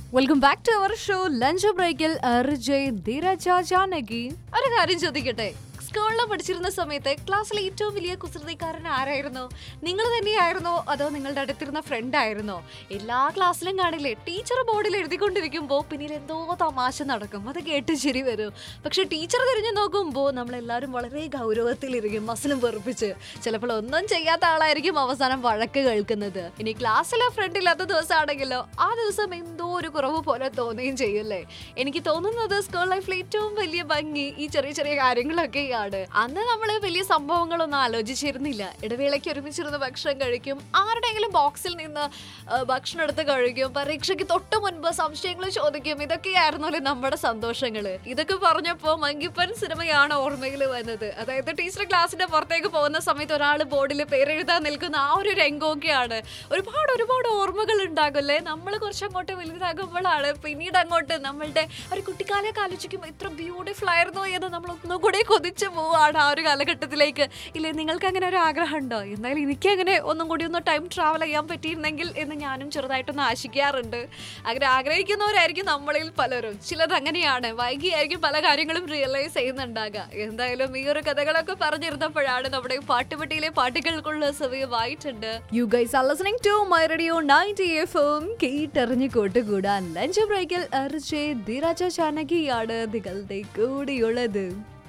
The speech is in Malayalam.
welcome back to our show lunch ബ്രേക്കിൽ അർജയ് ധീരജ ജാനകി ഒരു കാര്യം ചോദിക്കട്ടെ സ്കൂളിൽ പഠിച്ചിരുന്ന സമയത്ത് ക്ലാസ്സിലെ ഏറ്റവും വലിയ കുസൃതിക്കാരൻ ആരായിരുന്നു നിങ്ങൾ തന്നെയായിരുന്നോ അതോ നിങ്ങളുടെ അടുത്തിരുന്ന ഫ്രണ്ട് ആയിരുന്നോ എല്ലാ ക്ലാസ്സിലും കാണില്ലേ ടീച്ചർ ബോർഡിൽ എഴുതിക്കൊണ്ടിരിക്കുമ്പോൾ പിന്നിൽ എന്തോ തമാശ നടക്കും അത് കേട്ട് ശരി വരും പക്ഷെ ടീച്ചർ തിരിഞ്ഞു നോക്കുമ്പോൾ നമ്മളെല്ലാവരും വളരെ ഗൗരവത്തിലിരിക്കും മസിലും വെറുപ്പിച്ച് ചിലപ്പോൾ ഒന്നും ചെയ്യാത്ത ആളായിരിക്കും അവസാനം വഴക്ക് കേൾക്കുന്നത് ഇനി ക്ലാസ്സിലെ ഫ്രണ്ട് ഇല്ലാത്ത ദിവസമാണെങ്കിലോ ആ ദിവസം എന്തോ ഒരു കുറവ് പോലെ തോന്നുകയും ചെയ്യല്ലേ എനിക്ക് തോന്നുന്നത് സ്കൂൾ ലൈഫിൽ ഏറ്റവും വലിയ ഭംഗി ഈ ചെറിയ ചെറിയ കാര്യങ്ങളൊക്കെയാണ് അന്ന് നമ്മൾ വലിയ സംഭവങ്ങളൊന്നും ആലോചിച്ചിരുന്നില്ല ഇടവേളയ്ക്ക് ഒരുമിച്ചിരുന്ന് ഭക്ഷണം കഴിക്കും ആരുടെയെങ്കിലും ബോക്സിൽ നിന്ന് ആ, ഭക്ഷണം എടുത്ത് കഴിക്കും പരീക്ഷയ്ക്ക് തൊട്ട് മുൻപ് സംശയങ്ങൾ ചോദിക്കും ഇതൊക്കെയായിരുന്നല്ലേ നമ്മുടെ സന്തോഷങ്ങൾ ഇതൊക്കെ പറഞ്ഞപ്പോൾ മങ്കിപ്പൻ സിനിമയാണ് ഓർമ്മയിൽ വന്നത് അതായത് ടീച്ചർ ക്ലാസ്സിന്റെ പുറത്തേക്ക് പോകുന്ന സമയത്ത് ഒരാൾ ബോർഡിൽ പേരെഴുതാൻ നിൽക്കുന്ന ആ ഒരു രംഗമൊക്കെയാണ് ഒരുപാട് ഒരുപാട് ഓർമ്മകൾ ഉണ്ടാകുമല്ലേ നമ്മൾ കുറച്ചങ്ങോട്ട് വലുതാകുമ്പോഴാണ് പിന്നീട് അങ്ങോട്ട് നമ്മളുടെ ഒരു കുട്ടിക്കാലൊക്കെ ആലോചിക്കുമ്പോൾ ഇത്ര ബ്യൂട്ടിഫുൾ ആയിരുന്നു എന്ന് നമ്മൾ ഒന്നുകൂടി കൊതിച്ചു പോവാണ് ആ ഒരു കാലഘട്ടത്തിലേക്ക് ഇല്ലേ നിങ്ങൾക്ക് അങ്ങനെ ഒരു ആഗ്രഹം ഉണ്ടോ എന്നാലും എനിക്ക് അങ്ങനെ ഒന്നും കൂടി ഒന്ന് ടൈം ട്രാവൽ ചെയ്യാൻ പറ്റിയിരുന്നെങ്കിൽ എന്ന് ഞാനും ചെറുതായിട്ടൊന്ന് ആശിക്കാറുണ്ട് അങ്ങനെ ആഗ്രഹിക്കുന്നവരായിരിക്കും നമ്മളിൽ പലരും ചിലത് അങ്ങനെയാണ് വൈകിയായിരിക്കും പല കാര്യങ്ങളും റിയലൈസ് ചെയ്യുന്നുണ്ടാകുക എന്തായാലും ഈ ഒരു കഥകളൊക്കെ പറഞ്ഞിരുന്നപ്പോഴാണ് നമ്മുടെ ഈ പാട്ടുപെട്ടിയിലെ പാട്ടുകൾക്കുള്ള സമയമായിട്ടുണ്ട് you guys are listening to My Radio 90 എഫും കേട്ടറിഞ്ഞു കൂട്ടുകൂടാൻ ലഞ്ച് ബ്രേക്കിൽ അർജയ് ധീരാജ ചാനകിയാണ് നിങ്ങളുടെ കൂടിയുള്ളത്